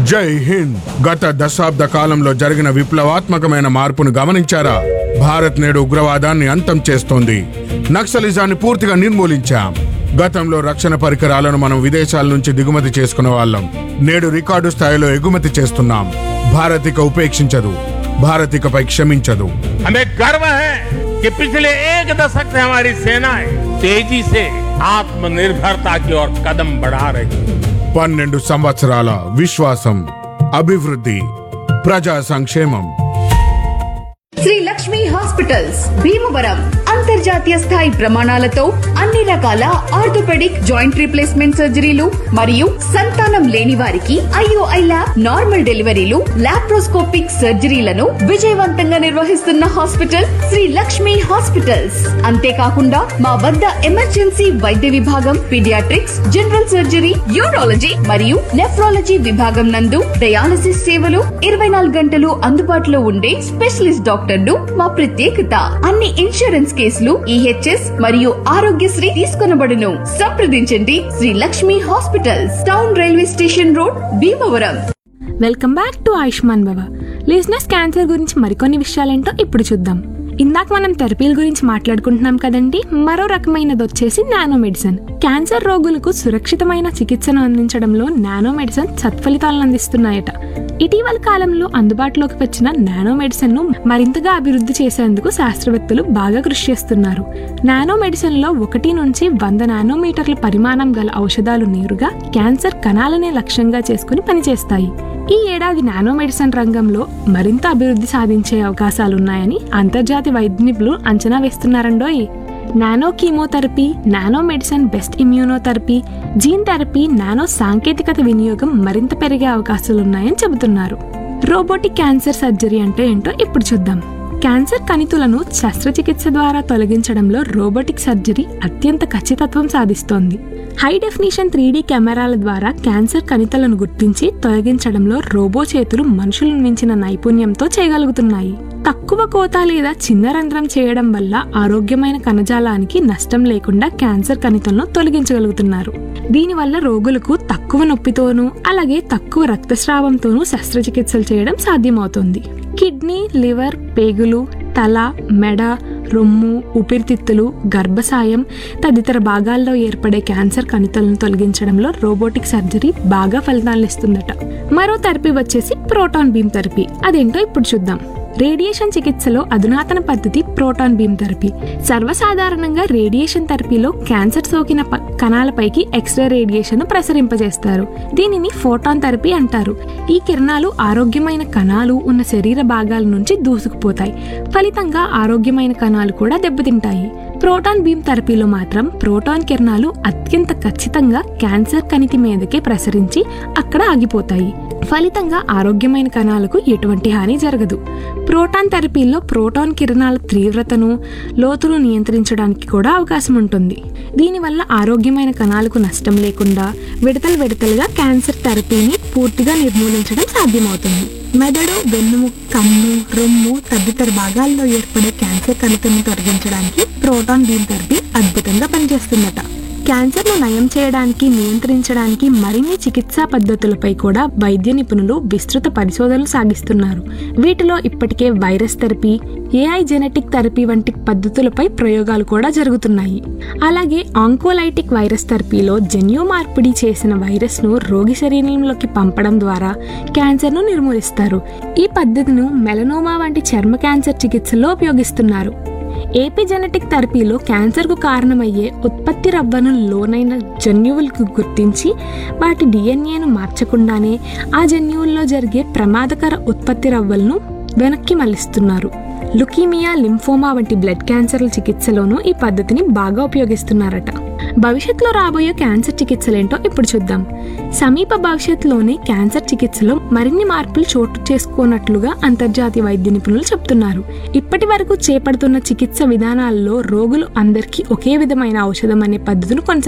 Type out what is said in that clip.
జై హింద్ గత దశాబ్ద కాలంలో జరిగిన విప్లవాత్మకమైన మార్పును గమనించారా భారత్ నేడు ఉగ్రవాదాన్ని అంతం చేస్తోంది నక్సలిజాన్ని పూర్తిగా నిర్మూలించాం గతంలో రక్షణ పరికరాలను మనం విదేశాల నుంచి దిగుమతి చేసుకునే వాళ్ళం నేడు రికార్డు స్థాయిలో ఎగుమతి చేస్తున్నాం భారత్ ఇక ఉపేక్షించదు భారత్ ఇకపై క్షమించదు हमें गर्व है कि पिछले एक दशक से हमारी सेनाएं तेजी से आत्मनिर्भरता की ओर कदम बढ़ा रही है పన్నెండు సంవత్సరాల విశ్వాసం అభివృద్ధి ప్రజా సంక్షేమం శ్రీ లక్ష్మి హాస్పిటల్స్ భీమవరం అంతర్జాతీయ స్థాయి ప్రమాణాలతో అన్ని రకాల ఆర్థోపెడిక్ జాయింట్ రీప్లేస్మెంట్ సర్జరీలు మరియు సంతానం లేని వారికి ఐఓఐ ల్యాబ్ నార్మల్ డెలివరీలు లాప్రోస్కోపిక్ సర్జరీలను విజయవంతంగా నిర్వహిస్తున్న హాస్పిటల్ శ్రీ లక్ష్మి హాస్పిటల్స్ అంతేకాకుండా మా వద్ద ఎమర్జెన్సీ వైద్య విభాగం పీడియాట్రిక్స్ జనరల్ సర్జరీ యూరాలజీ మరియు నెఫ్రాలజీ విభాగం నందు డయాలసిస్ సేవలు ఇరవై నాలుగు గంటలు అందుబాటులో ఉండే స్పెషలిస్ట్ డాక్టర్లు మా ప్రత్యేకత అన్ని ఇన్సూరెన్స్ కేసులు ఈహెచ్ఎస్ మరియు ఆరోగ్యశ్రీ తీసుకొనబడును సంప్రదించండి Sri Lakshmi hospitals town railway station road Bhimavaram welcome back to Ayushman Bhava లిజినెస్ క్యాన్సర్ గురించి మరికొన్ని విషయాలేంటో ఇప్పుడు చూద్దాం ఇందాక మనం థెరపీల గురించి మాట్లాడుకుంటున్నాం కదండి మరో రకమైనది వచ్చేసి నానో మెడిసిన్ క్యాన్సర్ రోగులకు సురక్షితమైన చికిత్సను అందించడంలో నానో మెడిసిన్ సత్ఫలితాలను అందిస్తున్నాయట ఇటీవల కాలంలో అందుబాటులోకి వచ్చిన నానో మెడిసిన్ ను మరింతగా అభివృద్ధి చేసేందుకు శాస్త్రవేత్తలు బాగా కృషి చేస్తున్నారు నానో మెడిసిన్ లో ఒకటి నుంచి వంద నానోమీటర్ల పరిమాణం గల ఔషధాలు నేరుగా క్యాన్సర్ కణాలనే లక్ష్యంగా చేసుకుని పనిచేస్తాయి ఈ ఏడాది నానో మెడిసిన్ రంగంలో మరింత అభివృద్ధి సాధించే అవకాశాలున్నాయని అంతర్జాతీయ వైద్య నిపుణులు అంచనా వేస్తున్నారండోయ్ nano chemotherapy nano medicine best immunotherapy gene therapy nano సాంకేతికత వినియోగం మరింత పెరిగే అవకాశాలున్నాయని చెబుతున్నారు రోబోటిక్ క్యాన్సర్ సర్జరీ అంటే ఏంటో ఇప్పుడు చూద్దాం క్యాన్సర్ కణితులను శస్త్రచికిత్స ద్వారా తొలగించడంలో రోబోటిక్ సర్జరీ అత్యంత ఖచ్చితత్వం సాధిస్తోంది హై డెఫినిషన్ త్రీ కెమెరాల ద్వారా క్యాన్సర్ కణితలను గుర్తించి తొలగించడంలో రోబో చేతులు మనుషులను మించిన నైపుణ్యంతో చేయగలుగుతున్నాయి తక్కువ కోత లేదా చిన్న రంధ్రం చేయడం వల్ల ఆరోగ్యమైన కణజాలానికి నష్టం లేకుండా క్యాన్సర్ కణితులను తొలగించగలుగుతున్నారు దీనివల్ల రోగులకు తక్కువ నొప్పితోనూ అలాగే తక్కువ రక్తస్రావంతోనూ శస్త్రచికిత్సలు చేయడం సాధ్యమవుతుంది కిడ్నీ లివర్ పేగులు తల మెడ రొమ్ము ఊపిరితిత్తులు గర్భసాయం తదితర భాగాల్లో ఏర్పడే క్యాన్సర్ కణితలను తొలగించడంలో రోబోటిక్ సర్జరీ బాగా ఫలితాలను ఇస్తుందట మరో థెరపీ వచ్చేసి ప్రోటాన్ బీమ్ థెరపీ అదేంటో ఇప్పుడు చూద్దాం రేడియేషన్ చికిత్సలో అధునాతన పద్ధతి ప్రోటాన్ బీమ్ థెరపీ సర్వసాధారణంగా రేడియేషన్ థెరపీలో క్యాన్సర్ సోకిన ప- కణాలపైకి ఎక్స్రే రేడియేషన్ ప్రసరింపజేస్తారు దీనిని ఫోటాన్ థెరపీ అంటారు ఈ కిరణాలు ఆరోగ్యమైన కణాలు ఉన్న శరీర భాగాల నుంచి దూసుకుపోతాయి ఫలితంగా ఆరోగ్యమైన కణాలు కూడా దెబ్బతింటాయి ప్రోటాన్ బీమ్ థెరపీలో మాత్రం ప్రోటాన్ కిరణాలు అత్యంత ఖచ్చితంగా క్యాన్సర్ కణితి మీదకే ప్రసరించి అక్కడ ఆగిపోతాయి ఫలితంగా ఆరోగ్యమైన కణాలకు ఎటువంటి హాని జరగదు ప్రోటాన్ థెరపీలో ప్రోటాన్ కిరణాల తీవ్రతను లోతును నియంత్రించడానికి కూడా అవకాశం ఉంటుంది దీనివల్ల ఆరోగ్యమైన కణాలకు నష్టం లేకుండా విడతలు విడతలుగా క్యాన్సర్ థెరపీని పూర్తిగా నిర్మూలించడం సాధ్యమవుతుంది మెదడు వెన్నుము కన్ను రొమ్ము తదితర భాగాల్లో ఏర్పడే క్యాన్సర్ కణితలను తొలగించడానికి ప్రోటాన్ బీమ్ థెరపీ అద్భుతంగా పనిచేస్తుందట క్యాన్సర్ను నయం చేయడానికి నియంత్రించడానికి మరిన్ని చికిత్సా పద్ధతులపై కూడా వైద్య నిపుణులు విస్తృత పరిశోధనలు సాగిస్తున్నారు వీటిలో ఇప్పటికే virus therapy AI genetic therapy వంటి పద్ధతులపై ప్రయోగాలు కూడా జరుగుతున్నాయి అలాగే ఆంకోలైటిక్ వైరస్ థెరపీలో జన్యు మార్పిడి చేసిన వైరస్ను రోగి శరీరంలోకి పంపడం ద్వారా క్యాన్సర్ను నిర్మూలిస్తారు ఈ పద్ధతిను మెలనోమా వంటి చర్మ క్యాన్సర్ చికిత్సలో ఉపయోగిస్తున్నారు ఏపీజెనెటిక్ థెరపీలో క్యాన్సర్కు కారణమయ్యే ఉత్పత్తి రవ్వను లోనైన జన్యువులకు గుర్తించి వాటి డిఎన్ఏను మార్చకుండానే ఆ జన్యువుల్లో జరిగే ప్రమాదకర ఉత్పత్తి రవ్వలను వెనక్కి మళ్లిస్తున్నారు లుకీమియా లింఫోమా వంటి బ్లడ్ క్యాన్సర్ల చికిత్సలోనూ ఈ పద్ధతిని బాగా ఉపయోగిస్తున్నారట భవిష్యత్తులో రాబోయే క్యాన్సర్ చికిత్సలేంటో ఇప్పుడు చూద్దాం సమీప భవిష్యత్తులోనే క్యాన్సర్ చికిత్సలో మరిన్ని మార్పులు చోటు చేసుకోనట్లుగా అంతర్జాతీయ వైద్య నిపుణులు చెప్తున్నారు ఇప్పటి వరకు చేపడుతున్న చికిత్స విధానాల్లో రోగులు అందరికీ ఒకే విధమైన ఔషధం అనే పద్ధతిని కొనసాగిస్తున్నారు